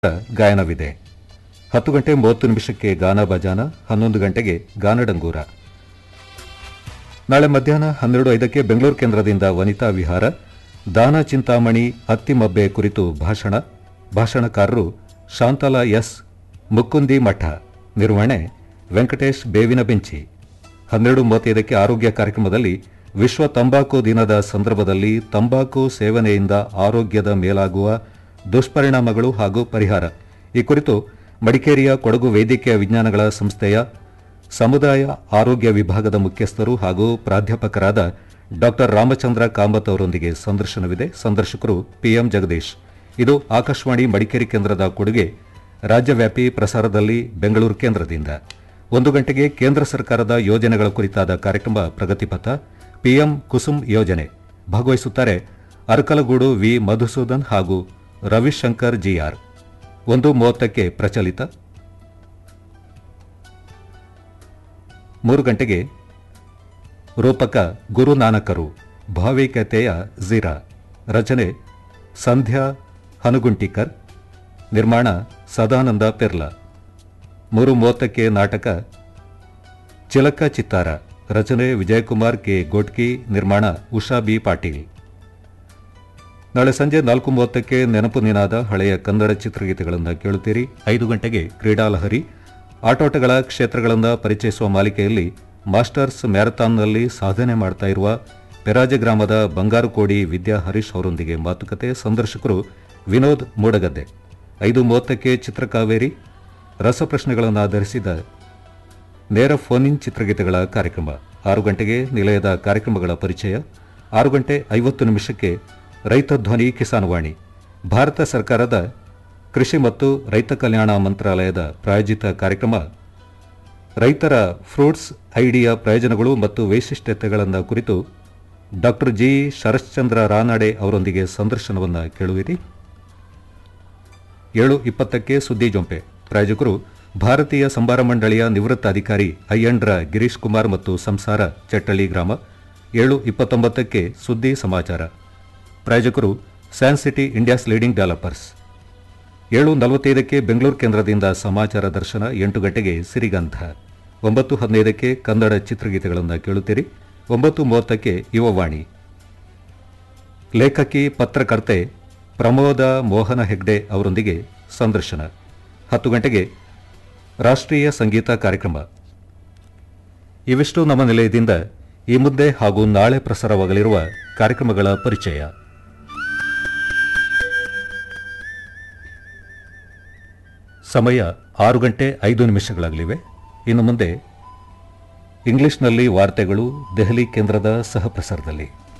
ಗಾಯನವಿದೆ ಹತ್ತು ಗಂಟೆ ಮೂವತ್ತು ನಿಮಿಷಕ್ಕೆ ಗಾನ ಬಜಾನ ಹನ್ನೊಂದು ಗಂಟೆಗೆ ಗಾನಡಂಗೂರ ನಾಳೆ ಮಧ್ಯಾಹ್ನ ಹನ್ನೆರಡು ಐದಕ್ಕೆ ಬೆಂಗಳೂರು ಕೇಂದ್ರದಿಂದ ವನಿತಾ ವಿಹಾರ ದಾನ ಚಿಂತಾಮಣಿ ಅತ್ತಿಮಬ್ಬೆ ಕುರಿತು ಭಾಷಣ ಭಾಷಣಕಾರರು ಶಾಂತಲಾ ಎಸ್ ಮುಕ್ಕುಂದಿ ಮಠ ನಿರ್ವಹಣೆ ವೆಂಕಟೇಶ್ ಬೇವಿನ ಬೆಂಚಿ ಹನ್ನೆರಡು ಮೂವತ್ತೈದಕ್ಕೆ ಆರೋಗ್ಯ ಕಾರ್ಯಕ್ರಮದಲ್ಲಿ ವಿಶ್ವ ತಂಬಾಕು ದಿನದ ಸಂದರ್ಭದಲ್ಲಿ ತಂಬಾಕು ಸೇವನೆಯಿಂದ ಆರೋಗ್ಯದ ಮೇಲಾಗುವ ದುಷ್ಪರಿಣಾಮಗಳು ಹಾಗೂ ಪರಿಹಾರ ಈ ಕುರಿತು ಮಡಿಕೇರಿಯ ಕೊಡಗು ವೈದ್ಯಕೀಯ ವಿಜ್ಞಾನಗಳ ಸಂಸ್ಥೆಯ ಸಮುದಾಯ ಆರೋಗ್ಯ ವಿಭಾಗದ ಮುಖ್ಯಸ್ಥರು ಹಾಗೂ ಪ್ರಾಧ್ಯಾಪಕರಾದ ಡಾಕ್ಟರ್ ರಾಮಚಂದ್ರ ಕಾಮತ್ ಅವರೊಂದಿಗೆ ಸಂದರ್ಶನವಿದೆ ಸಂದರ್ಶಕರು ಪಿಎಂ ಜಗದೀಶ್ ಇದು ಆಕಾಶವಾಣಿ ಮಡಿಕೇರಿ ಕೇಂದ್ರದ ಕೊಡುಗೆ ರಾಜ್ಯವ್ಯಾಪಿ ಪ್ರಸಾರದಲ್ಲಿ ಬೆಂಗಳೂರು ಕೇಂದ್ರದಿಂದ ಒಂದು ಗಂಟೆಗೆ ಕೇಂದ್ರ ಸರ್ಕಾರದ ಯೋಜನೆಗಳ ಕುರಿತಾದ ಕಾರ್ಯಕ್ರಮ ಪ್ರಗತಿಪಥ ಪಿಎಂ ಕುಸುಮ್ ಯೋಜನೆ ಭಾಗವಹಿಸುತ್ತಾರೆ ಅರಕಲಗೂಡು ವಿ ಮಧುಸೂದನ್ ಹಾಗೂ ರವಿಶಂಕರ್ ಜಿಆರ್ ಒಂದು ಮೂವತ್ತಕ್ಕೆ ಪ್ರಚಲಿತ ಮೂರು ಗಂಟೆಗೆ ರೂಪಕ ಗುರುನಾನಕರು ಭಾವಿಕತೆಯ ಝೀರಾ ರಚನೆ ಸಂಧ್ಯಾ ಹನುಗುಂಟಿಕರ್ ನಿರ್ಮಾಣ ಸದಾನಂದ ಪೆರ್ಲ ಮೂರು ಮೂವತ್ತಕ್ಕೆ ನಾಟಕ ಚಿಲಕ ಚಿತ್ತಾರ ರಚನೆ ವಿಜಯಕುಮಾರ್ ಕೆ ಗೋಟ್ಕಿ ನಿರ್ಮಾಣ ಉಷಾ ಬಿ ಪಾಟೀಲ್ ನಾಳೆ ಸಂಜೆ ನಾಲ್ಕು ಮೂವತ್ತಕ್ಕೆ ನೆನಪು ನಿನಾದ ಹಳೆಯ ಕನ್ನಡ ಚಿತ್ರಗೀತೆಗಳನ್ನು ಕೇಳುತ್ತೀರಿ ಐದು ಗಂಟೆಗೆ ಕ್ರೀಡಾಲಹರಿ ಆಟೋಟಗಳ ಕ್ಷೇತ್ರಗಳನ್ನು ಪರಿಚಯಿಸುವ ಮಾಲಿಕೆಯಲ್ಲಿ ಮಾಸ್ಟರ್ಸ್ ಮ್ಯಾರಥಾನ್ನಲ್ಲಿ ಸಾಧನೆ ಮಾಡ್ತಾ ಇರುವ ಪೆರಾಜೆ ಗ್ರಾಮದ ಬಂಗಾರುಕೋಡಿ ವಿದ್ಯಾ ಹರೀಶ್ ಅವರೊಂದಿಗೆ ಮಾತುಕತೆ ಸಂದರ್ಶಕರು ವಿನೋದ್ ಮೂಡಗದ್ದೆ ಐದು ಮೂವತ್ತಕ್ಕೆ ಚಿತ್ರಕಾವೇರಿ ರಸಪ್ರಶ್ನೆಗಳನ್ನು ಆಧರಿಸಿದ ನೇರ ಫೋನ್ ಇನ್ ಚಿತ್ರಗೀತೆಗಳ ಕಾರ್ಯಕ್ರಮ ಆರು ಗಂಟೆಗೆ ನಿಲಯದ ಕಾರ್ಯಕ್ರಮಗಳ ಪರಿಚಯ ಆರು ಗಂಟೆ ಐವತ್ತು ನಿಮಿಷಕ್ಕೆ ರೈತ ಧ್ವನಿ ಕಿಸಾನ್ ವಾಣಿ ಭಾರತ ಸರ್ಕಾರದ ಕೃಷಿ ಮತ್ತು ರೈತ ಕಲ್ಯಾಣ ಮಂತ್ರಾಲಯದ ಪ್ರಾಯೋಜಿತ ಕಾರ್ಯಕ್ರಮ ರೈತರ ಫ್ರೂಟ್ಸ್ ಐಡಿಯ ಪ್ರಯೋಜನಗಳು ಮತ್ತು ವೈಶಿಷ್ಟ್ಯತೆಗಳನ್ನು ಕುರಿತು ಡಾಕ್ಟರ್ ಜಿ ಶರಶ್ಚಂದ್ರ ರಾನಡೆ ಅವರೊಂದಿಗೆ ಸಂದರ್ಶನವನ್ನು ಕೇಳುವಿರಿ ಏಳು ಇಪ್ಪತ್ತಕ್ಕೆ ಸುದ್ದಿ ಜೊಂಪೆ ಪ್ರಾಯೋಜಕರು ಭಾರತೀಯ ಸಂಬಾರ ಮಂಡಳಿಯ ನಿವೃತ್ತ ಅಧಿಕಾರಿ ಅಯ್ಯಂಡ್ರ ಗಿರೀಶ್ ಕುಮಾರ್ ಮತ್ತು ಸಂಸಾರ ಚಟ್ಟಳ್ಳಿ ಗ್ರಾಮ ಏಳು ಇಪ್ಪತ್ತೊಂಬತ್ತಕ್ಕೆ ಸುದ್ದಿ ಸಮಾಚಾರ ಪ್ರಾಯೋಜಕರು San City India's leading developers ಏಳು ನಲವತ್ತೈದಕ್ಕೆ ಬೆಂಗಳೂರು ಕೇಂದ್ರದಿಂದ ಸಮಾಚಾರ ದರ್ಶನ ಎಂಟು ಗಂಟೆಗೆ ಸಿರಿಗಂಧ ಒಂಬತ್ತು ಹದಿನೈದಕ್ಕೆ ಕನ್ನಡ ಚಿತ್ರಗೀತೆಗಳನ್ನು ಕೇಳುತ್ತೀರಿ ಒಂಬತ್ತು ಮೂವತ್ತಕ್ಕೆ ಯುವವಾಣಿ ಲೇಖಕಿ ಪತ್ರಕರ್ತೆ ಪ್ರಮೋದ ಮೋಹನ ಹೆಗ್ಡೆ ಅವರೊಂದಿಗೆ ಸಂದರ್ಶನ ಹತ್ತು ಗಂಟೆಗೆ ರಾಷ್ಟ್ರೀಯ ಸಂಗೀತ ಕಾರ್ಯಕ್ರಮ ಇವಿಷ್ಟು ನಮ್ಮ ನಿಲಯದಿಂದ ಈ ಮುದ್ದೆ ಹಾಗೂ ನಾಳೆ ಪ್ರಸಾರವಾಗಲಿರುವ ಕಾರ್ಯಕ್ರಮಗಳ ಪರಿಚಯ ಸಮಯ ಆರು ಗಂಟೆ ಐದು ನಿಮಿಷಗಳಾಗಲಿವೆ ಇನ್ನು ಮುಂದೆ ಇಂಗ್ಲಿಷ್ನಲ್ಲಿ ವಾರ್ತೆಗಳು ದೆಹಲಿ ಕೇಂದ್ರದ ಸಹ ಪ್ರಸಾರದಲ್ಲಿ